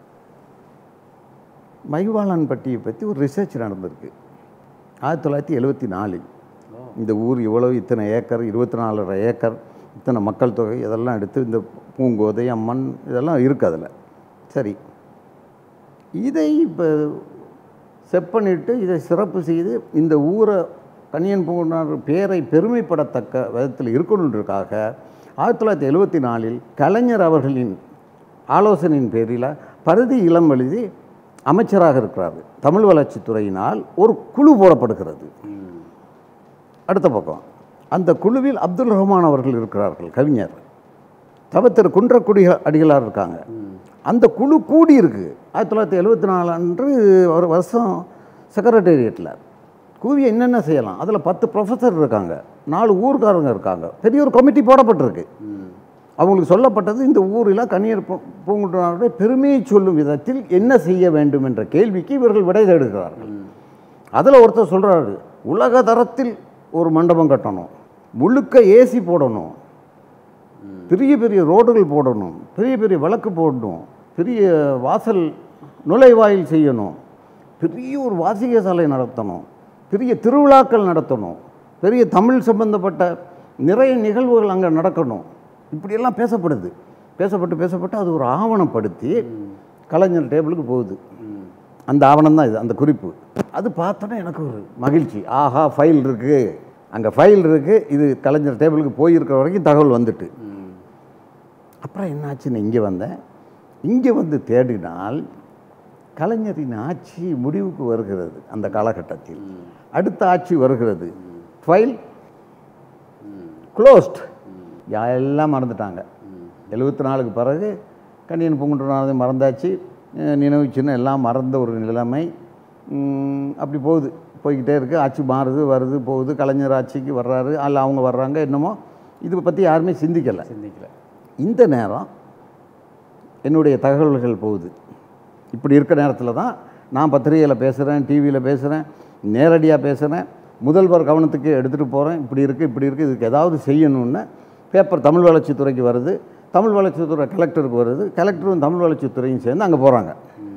மகிவாளன் பட்டியை பற்றி ஒரு ரிசர்ச் நடந்திருக்கு ஆயிரத்தி தொள்ளாயிரத்தி எழுபத்தி நாலில் இந்த ஊர் இவ்வளவு இத்தனை ஏக்கர் இருபத்தி நாலரை ஏக்கர் இத்தனை மக்கள் தொகை இதெல்லாம் எடுத்து இந்த பூங்கோதை அம்மன் இதெல்லாம் இருக்குது அதில் சரி இதை இப்போ செப் பண்ணிட்டு இதை சிறப்பு செய்து இந்த ஊரை கனியன் பூங்கொண்டார் பேரை பெருமைப்படத்தக்க விதத்தில் இருக்கணுன்றதுக்காக ஆயிரத்தி தொள்ளாயிரத்தி எழுபத்தி நாலில் கலைஞர் அவர்களின் ஆலோசனையின் பேரில் பருதி இளம் எழுதி அமைச்சராக இருக்கிறார் தமிழ் வளர்ச்சித்துறையினால் ஒரு குழு போடப்படுகிறது அடுத்த பக்கம் அந்த குழுவில் அப்துல் ரஹ்மான் அவர்கள் இருக்கிறார்கள் கவிஞர் தவத்திரு குன்றக்குடி அடிகளார் இருக்காங்க அந்த குழு கூடி இருக்கு ஆயிரத்தி தொள்ளாயிரத்தி எழுபத்தி நாலு அன்று ஒரு வருஷம் செக்ரட்டேரியட்டில் கூவி என்னென்ன செய்யலாம் அதில் பத்து ப்ரொஃபஸர் இருக்காங்க நாலு ஊர்க்காரங்க இருக்காங்க பெரிய ஒரு கமிட்டி போடப்பட்டிருக்கு அவங்களுக்கு சொல்லப்பட்டது இந்த ஊரில் கன்னியர் பூ- பூங்குன்றனாருடைய பெருமையை சொல்லும் விதத்தில் என்ன செய்ய வேண்டும் என்ற கேள்விக்கு இவர்கள் விடை தேடுகிறார்கள் அதில் ஒருத்தர் சொல்கிறாரு உலக தரத்தில் ஒரு மண்டபம் கட்டணும் முழுக்க ஏசி போடணும் பெரிய பெரிய ரோடுகள் போடணும் பெரிய பெரிய விளக்கு போடணும் பெரிய வாசல் நுழைவாயில் செய்யணும் பெரிய ஒரு வாசிக சாலை நடத்தணும் பெரிய திருவிழாக்கள் நடத்தணும் பெரிய தமிழ் சம்பந்தப்பட்ட நிறைய நிகழ்வுகள் அங்கே நடக்கணும் இப்படியெல்லாம் பேசப்படுது பேசப்பட்டு பேசப்பட்டு அது ஒரு ஆவணப்படுத்தி கலைஞர் டேபிளுக்கு போகுது அந்த ஆவணம் தான் இது அந்த குறிப்பு அது பார்த்தோன்னே எனக்கு ஒரு மகிழ்ச்சி ஆஹா ஃபைல் இருக்குது அங்கே ஃபைல் இருக்குது இது கலைஞர் டேபிளுக்கு போயிருக்கிற வரைக்கும் தகவல் வந்துட்டு அப்புறம் என்னாச்சுன்னு இங்கே வந்தேன் இங்கே வந்து தேடினால் கலைஞரின் ஆட்சி முடிவுக்கு வருகிறது அந்த காலகட்டத்தில் அடுத்த ஆட்சி வருகிறது ஃபைல் க்ளோஸ்ட் எல்லாம் மறந்துட்டாங்க எழுபத்தி நாலுக்கு பிறகு கண்ணியன் பூங்குன்றனானதை மறந்தாச்சு அஹ் நினைவு சின்னம் எல்லாம் மறந்த ஒரு நிலைமை உம், அப்படி போகுது போய்கிட்டே இருக்குது ஆட்சி மாறுது வருது போகுது கலைஞர் ஆட்சிக்கு வர்றாரு அல்ல அவங்க வர்றாங்க என்னமோ இதை பற்றி யாருமே சிந்திக்கலை சிந்திக்கல இந்த நேரம் என்னுடைய தகவல்கள் போகுது இப்படி இருக்க நேரத்தில் தான் நான் பத்திரிகையில் பேசுகிறேன் டிவியில் பேசுகிறேன் நேரடியாக பேசுகிறேன் முதல்வர் கவனத்துக்கு எடுத்துகிட்டு போகிறேன் இப்படி இருக்குது இப்படி இருக்குது இதுக்கு ஏதாவது செய்யணும்னு பேப்பர் தமிழ் வளர்ச்சித்துறைக்கு வருது தமிழ் வளர்ச்சித்துறை கலெக்டருக்கு வருது கலெக்டரும் தமிழ் வளர்ச்சித்துறையும் சேர்ந்து அங்கே போகிறாங்க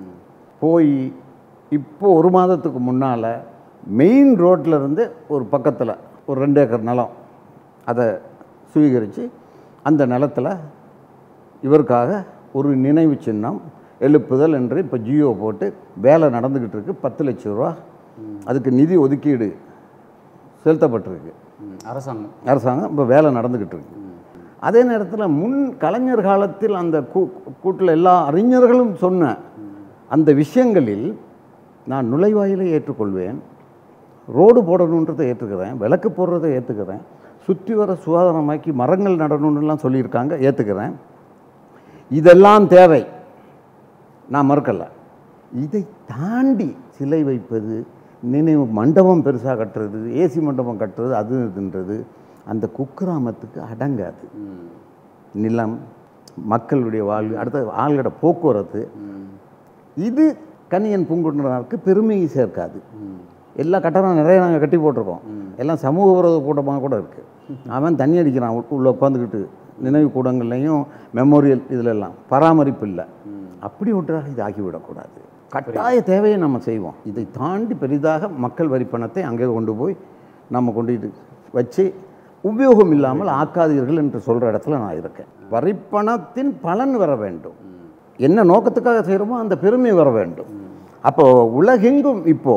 போய் இப்போ ஒரு மாதத்துக்கு முன்னால் மெயின் ரோட்டில் இருந்து ஒரு பக்கத்தில் ஒரு ரெண்டு ஏக்கர் நிலம் அதை சுவீகரித்து அந்த நிலத்தில் இவருக்காக ஒரு நினைவு சின்னம் எழுப்புதல் என்று இப்போ ஜியோ போட்டு வேலை நடந்துக்கிட்டு இருக்கு பத்து லட்ச ரூபா அதுக்கு நிதி ஒதுக்கீடு செலுத்தப்பட்டிருக்கு ம், அரசாங்கம் அரசாங்கம் இப்போ வேலை நடந்துக்கிட்டு இருக்கு அதே நேரத்தில் முன் கலைஞர் காலத்தில் அந்த கூ கூட்டில் எல்லா அறிஞர்களும் சொன்ன அந்த விஷயங்களில் நான் நுழைவாயிலை ஏற்றுக்கொள்வேன் ரோடு போடணுன்றதை ஏற்றுக்கிறேன் விளக்கு போடுறதை ஏற்றுக்கிறேன் சுற்றி வர சுகாதாரமாக்கி மரங்கள் நடணும்னுலாம் சொல்லியிருக்காங்க ஏற்றுக்கிறேன் இதெல்லாம் தேவை நான் மறுக்கலை இதை தாண்டி சிலை வைப்பது நினைவு மண்டபம் பெருசாக கட்டுறது ஏசி மண்டபம் கட்டுறது அது இதுன்றது அந்த குக்கிராமத்துக்கு அடங்காது நிலம் மக்களுடைய வாழ்வு அடுத்த ஆள்களோட போக்குவரத்து இது கன்னியன் பூங்குன்றனாருக்கு பெருமையை சேர்க்காது எல்லா கட்டணம் நிறைய நாங்கள் கட்டி போட்டிருக்கோம் எல்லாம் சமூக விரோத கூட்டமாக கூட இருக்குது அவன் தண்ணி அடிக்கிறான் உள்ள- உள்ள உட்காந்துக்கிட்டு நினைவு கூடங்கள்லையும் மெமோரியல் இதுல எல்லாம் பராமரிப்பு இல்லை அப்படி ஒன்றாக இது ஆகிவிடக்கூடாது கட்டாய தேவையை நம்ம செய்வோம் இதை தாண்டி பெரிதாக மக்கள் வரி பணத்தை அங்கே கொண்டு போய் நம்ம கொண்டு வச்சு உபயோகம் இல்லாமல் ஆக்காதீர்கள் என்று சொல்கிற இடத்துல நான் இருக்கேன் வரிப்பணத்தின் பலன் வர வேண்டும் என்ன நோக்கத்துக்காக செய்கிறோமோ அந்த பெருமை வர வேண்டும் அப்போ உலகெங்கும் இப்போ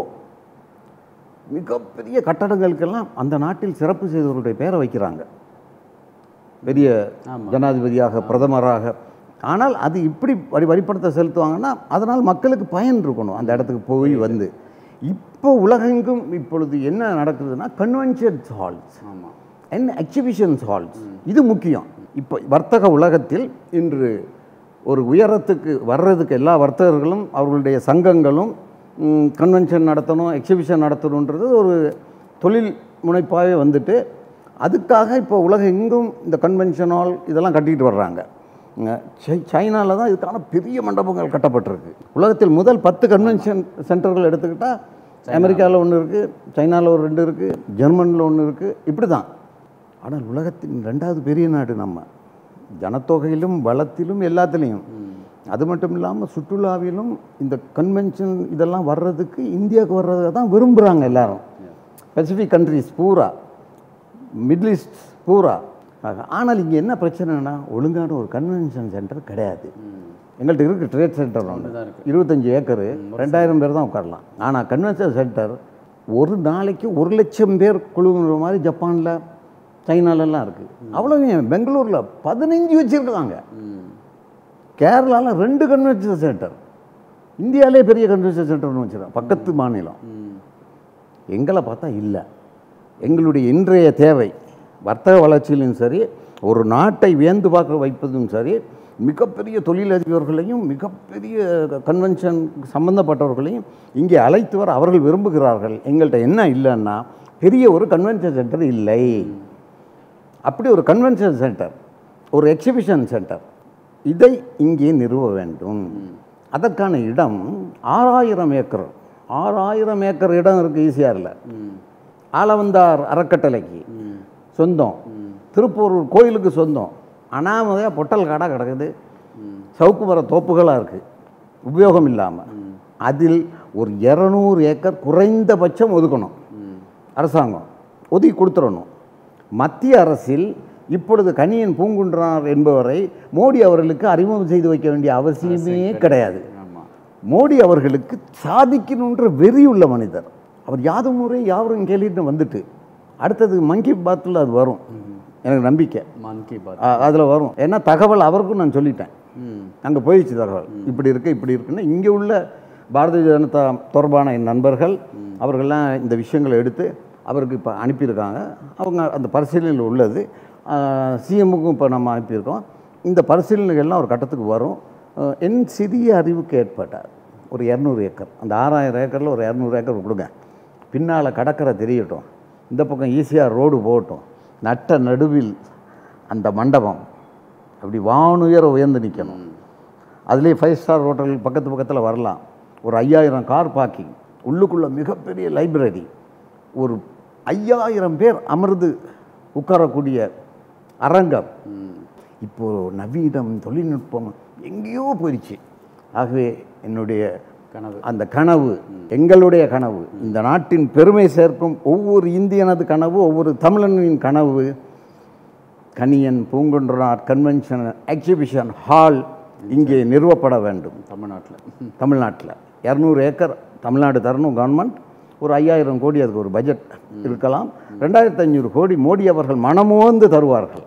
மிகப்பெரிய கட்டடங்களுக்கெல்லாம் அந்த நாட்டில் சிறப்பு செய்தவர்களுடைய பேரை வைக்கிறாங்க பெரிய ஜனாதிபதியாக பிரதமராக ஆனால் அது இப்படி வரி வரிப்பணத்தை செலுத்துவாங்கன்னா அதனால் மக்களுக்கு பயன் இருக்கணும் அந்த இடத்துக்கு போய் வந்து இப்போ உலகெங்கும் இப்பொழுது என்ன நடக்குதுன்னா கன்வென்ஷன்ஸ் ஹால்ஸ் ஆமாம் அண்ட் எக்ஸிபிஷன்ஸ் ஹால்ஸ் இது முக்கியம் இப்போ வர்த்தக உலகத்தில் இன்று ஒரு உயரத்துக்கு வர்றதுக்கு எல்லா வர்த்தகர்களும் அவர்களுடைய சங்கங்களும் கன்வென்ஷன் நடத்தணும் எக்ஸிபிஷன் நடத்தணுன்றது ஒரு தொழில் முனைப்பாகவே வந்துட்டு அதுக்காக இப்போ உலகம் எங்கும் இந்த கன்வென்ஷன் ஹால் இதெல்லாம் கட்டிக்கிட்டு வர்றாங்க சைனாவில் தான் இதுக்கான பெரிய மண்டபங்கள் கட்டப்பட்டிருக்கு உலகத்தில் முதல் பத்து கன்வென்ஷன் சென்டர்கள் எடுத்துக்கிட்டால் அமெரிக்காவில் ஒன்று இருக்குது சைனாவில் ஒரு ரெண்டு இருக்குது ஜெர்மனியில் ஒன்று இருக்குது இப்படி தான் ஆனால் உலகத்தின் ரெண்டாவது பெரிய நாடு நம்ம ஜனத்தொகையிலும் வளத்திலும் எல்லாத்துலேயும் அது மட்டும் இல்லாமல் சுற்றுலாவிலும் இந்த கன்வென்ஷன் இதெல்லாம் வர்றதுக்கு இந்தியாவுக்கு வர்றதை தான் விரும்புகிறாங்க எல்லாரும் பசிபிக் கண்ட்ரிஸ் பூரா மிடில் ஈஸ்ட் பூரா ஆக- ஆனால் இங்கே என்ன பிரச்சனைனா ஒழுங்கான ஒரு கன்வென்ஷன் சென்டர் கிடையாது எங்கள்கிட்ட இருக்குது ட்ரேட் சென்டர் ஒன்று இருபத்தஞ்சி ஏக்கரு ரெண்டாயிரம் பேர் தான் உட்காரலாம் ஆனால் கன்வென்ஷன் சென்டர் ஒரு நாளைக்கு ஒரு லட்சம் பேர் குழுங்குற மாதிரி ஜப்பானில் சைனாலெல்லாம் இருக்குது அவ்வளோ ஏன் பெங்களூரில் பதினஞ்சு வச்சுருக்காங்க கேரளாவில் ரெண்டு கன்வென்ஷன் சென்டர் இந்தியாவிலே பெரிய கன்வென்ஷன் சென்டர்னு வச்சுருக்காங்க பக்கத்து மாநிலம் எங்களை பார்த்தா இல்லை எங்களுடைய இன்றைய தேவை வர்த்தக வளர்ச்சியிலும் சரி ஒரு நாட்டை வியந்து பார்க்க வைப்பதும் சரி மிகப்பெரிய தொழிலதிபர்களையும் மிகப்பெரிய கன்வென்ஷன் சம்பந்தப்பட்டவர்களையும் இங்கே அழைத்து வர அவர்கள் விரும்புகிறார்கள் எங்கள்கிட்ட என்ன இல்லைன்னா பெரிய ஒரு கன்வென்ஷன் சென்டர் இல்லை அப்படி ஒரு கன்வென்ஷன் சென்டர் ஒரு எக்ஸிபிஷன் சென்டர் இதை இங்கே நிறுவ வேண்டும் அதற்கான இடம் ஆறாயிரம் ஏக்கர் ஆறாயிரம் ஏக்கர் இடம் இருக்குது ஈசிஆரில் ஆலவந்தார் அறக்கட்டளைக்கு சொந்தம் திருப்பூர் கோயிலுக்கு சொந்தம் அனாமதையாக பொட்டல் காடாக கிடக்குது சவுக்கு மர தோப்புகளாக இருக்குது உபயோகம் இல்லாமல் அதில் ஒரு இரநூறு ஏக்கர் குறைந்தபட்சம் ஒதுக்கணும் அரசாங்கம் ஒதுக்கி கொடுத்துடணும் மத்திய அரசில் இப்பொழுது கனியன் பூங்குன்றார் என்பவரை மோடி அவர்களுக்கு அறிமுகம் செய்து வைக்க வேண்டிய அவசியமே கிடையாது ஆமாம் மோடி அவர்களுக்கு சாதிக்கணுன்ற வெறி உள்ள மனிதர் அவர் யாதும் முறை யாவரும் கேள்விட்டு வந்துட்டு அடுத்தது மங்கி பாத்தில் அது வரும் எனக்கு நம்பிக்கை மன் கி பாத் அதில் வரும் ஏன்னா தகவல் அவருக்கும் நான் சொல்லிட்டேன் ம் அங்கே போயிடுச்சு தகவல் இப்படி இருக்கு இப்படி இருக்குன்னு இங்கே உள்ள பாரதிய ஜனதா தொடர்பான என் நண்பர்கள் அவர்கள்லாம் இந்த விஷயங்களை எடுத்து அவருக்கு இப்போ அனுப்பியிருக்காங்க அவங்க அந்த பரிசீலனையில் உள்ளது சிஎம்முக்கும் இப்போ நம்ம அனுப்பியிருக்கோம் இந்த பரிசீலனைகள்லாம் ஒரு கட்டத்துக்கு வரும் அஹ், என் சிறிய அறிவுக்கு ஏற்பட்டார் ஒரு இரநூறு ஏக்கர் அந்த ஆறாயிரம் ஏக்கரில் ஒரு இரநூறு ஏக்கர் கொடுங்க பின்னால் கடற்கரை தெரியட்டும் இந்த பக்கம் ஈஸியாக ரோடு போகட்டும் நட்ட நடுவில் அந்த மண்டபம் அப்படி வானுயர உயர்ந்து நிற்கணும் அதுலேயே ஃபைவ் ஸ்டார் ஹோட்டல் பக்கத்து பக்கத்தில் வரலாம் ஒரு ஐயாயிரம் கார் பார்க்கிங் உள்ளுக்குள்ள மிகப்பெரிய லைப்ரரி ஒரு ஐயாயிரம் பேர் அமர்ந்து உட்காரக்கூடிய அரங்கம் இப்போ நவீனம் தொழில்நுட்பம் எங்கேயோ போயிடுச்சு ஆகவே என்னுடைய கனவு அந்த கனவு எங்களுடைய கனவு இந்த நாட்டின் பெருமை சேர்க்கும் ஒவ்வொரு இந்தியனது கனவு ஒவ்வொரு தமிழனின் கனவு Kaniyan Poongundranar convention exhibition hall இங்கே நிறுவப்பட வேண்டும் தமிழ்நாட்டில் தமிழ்நாட்டில் இரநூறு ஏக்கர் தமிழ்நாடு தரணும் கவர்மெண்ட் ஒரு ஐயாயிரம் கோடி அதுக்கு ஒரு பட்ஜெட் இருக்கலாம் ரெண்டாயிரத்தி ஐநூறு கோடி மோடி அவர்கள் மனமோந்து தருவார்கள்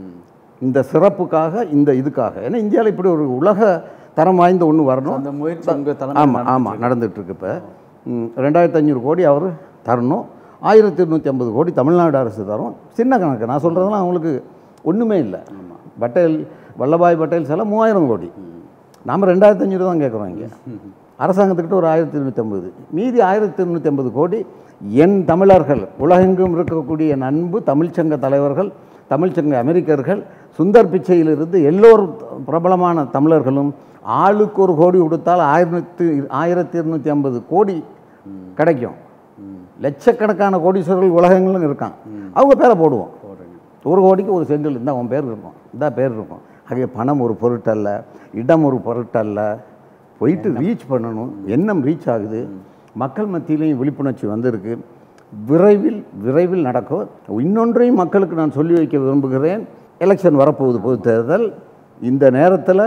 இந்த சிறப்புக்காக இந்த இதுக்காக ஏன்னா இந்தியாவில் இப்படி ஒரு உலக தரம் வாய்ந்த ஒன்று வரணும் அந்த முயற்சி உங்கள் தலைமை ஆமாம் ஆமாம் நடந்துகிட்ருக்கு இப்போ ரெண்டாயிரத்தி ஐநூறு கோடி அவர் தரணும் ஆயிரத்தி இருநூற்றி ஐம்பது கோடி தமிழ்நாடு அரசு தரும் சின்ன கணக்கு நான் சொல்கிறதெல்லாம் அவங்களுக்கு ஒன்றுமே இல்லை பட்டேல் வல்லபாய் பட்டேல் செலவு மூவாயிரம் கோடி நாம் ரெண்டாயிரத்தி ஐநூறு தான் கேட்குறோம் இங்கே அரசாங்கத்துக்கிட்ட ஒரு ஆயிரத்தி இருநூற்றி ஐம்பது மீதி ஆயிரத்தி இருநூற்றி ஐம்பது கோடி என் தமிழர்கள் உலகெங்கும் இருக்கக்கூடிய என் அன்பு தமிழ்ச்சங்க தலைவர்கள் தமிழ்ச்சங்க அமெரிக்கர்கள் சுந்தர் பிச்சையிலிருந்து எல்லோரும் பிரபலமான தமிழர்களும் ஆளுக்கு ஒரு கோடி கொடுத்தால் ஆயிரத்தி ஆயிரத்தி இருநூற்றி ஐம்பது கோடி கிடைக்கும் லட்சக்கணக்கான கோடீஸ்வரர்கள் உலகங்களும் இருக்கான் அவங்க பேரை போடுவோம் ஒரு கோடிக்கு ஒரு செங்கல் இருந்தால் அவன் பேர் இருக்கும் இந்த பேர் இருக்கும் ஆகவே பணம் ஒரு பொருட்டல்ல இடம் ஒரு பொருட்டல்ல போயிட்டு ரீச் பண்ணணும் எண்ணம் ரீச் ஆகுது மக்கள் மத்தியிலையும் விழிப்புணர்ச்சி வந்திருக்கு விரைவில் விரைவில் நடக்கும் இன்னொன்றையும் மக்களுக்கு நான் சொல்லி வைக்க விரும்புகிறேன் எலெக்ஷன் வரப்போகுது பொது தேர்தல் இந்த நேரத்தில்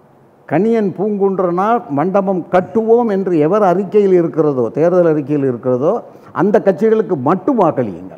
கனியன் பூங்குன்றனால் மண்டபம் கட்டுவோம் என்று எவர் அறிக்கையில் இருக்கிறதோ தேர்தல் அறிக்கையில் இருக்கிறதோ அந்த கட்சிகளுக்கு மட்டும் வாக்களியுங்கள்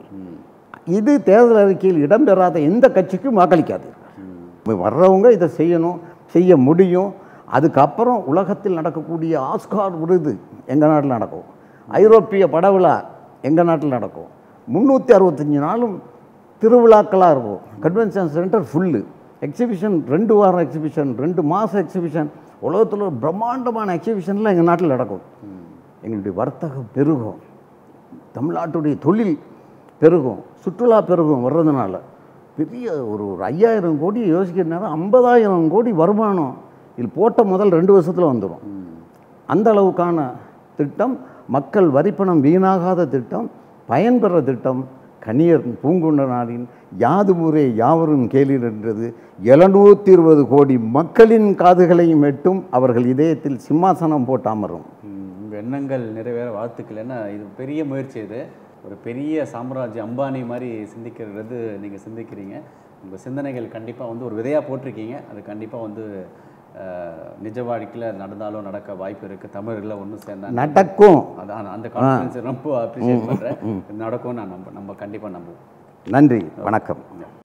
இது தேர்தல் அறிக்கையில் இடம்பெறாத எந்த கட்சிக்கும் வாக்களிக்காதீர்கள் வர்றவங்க இதை செய்யணும் செய்ய முடியும் அதுக்கப்புறம் உலகத்தில் நடக்கக்கூடிய ஆஸ்கார் விருது எங்கள் நாட்டில் நடக்கும் ஐரோப்பிய படவிழா எங்கள் நாட்டில் நடக்கும் முந்நூற்றி அறுபத்தஞ்சு நாளும் திருவிழாக்களாக இருக்கும் கன்வென்ஷன் சென்டர் ஃபுல்லு எக்ஸிபிஷன் ரெண்டு வாரம் எக்ஸிபிஷன் ரெண்டு மாதம் எக்ஸிபிஷன் உலகத்தில் ஒரு பிரம்மாண்டமான எக்ஸிபிஷன்லாம் எங்கள் நாட்டில் நடக்கும் எங்களுடைய வர்த்தகம் பெருகும் தமிழ்நாட்டுடைய தொழில் பெருகும் சுற்றுலா பெருகும் வர்றதுனால பெரிய ஒரு ஒரு ஐயாயிரம் கோடி யோசிக்கிற நேரம் ஐம்பதாயிரம் கோடி வருமானம் இதில் போட்ட முதல் ரெண்டு வருஷத்தில் வந்துடும் அந்த அளவுக்கான திட்டம் மக்கள் வரிப்பணம் வீணாகாத திட்டம் பயன்பெற திட்டம் கனியர் பூங்குன்றனாரின் யாது முறை யாவரும் கேளீர் என்றது எழுநூற்றி இருபது கோடி மக்களின் காதுகளையும் எட்டும் அவர்கள் இதயத்தில் சிம்மாசனம் போட்டு அமரும் உங்கள் எண்ணங்கள் நிறைவேற வாழ்த்துக்கள் ஏன்னா இது பெரிய முயற்சி இது ஒரு பெரிய சாம்ராஜ்யம் அம்பானி மாதிரி சிந்திக்கிறது நீங்கள் சிந்திக்கிறீங்க உங்கள் சிந்தனைகள் கண்டிப்பாக வந்து ஒரு விதையாக போட்டிருக்கீங்க அது கண்டிப்பாக வந்து அஹ், நிஜ வாழ்க்கையில் நடந்தாலும் நடக்க வாய்ப்பு இருக்குது தமிழர்களை ஒன்று சேர்ந்தா நடக்கும் அதான் அந்த கான்ஃபிடன்ஸ் ரொம்ப அப்ரிஷியேட் பண்ணுறேன் நடக்கும் நான் நம்ப நம்ம கண்டிப்பாக நம்புவோம் நன்றி வணக்கம்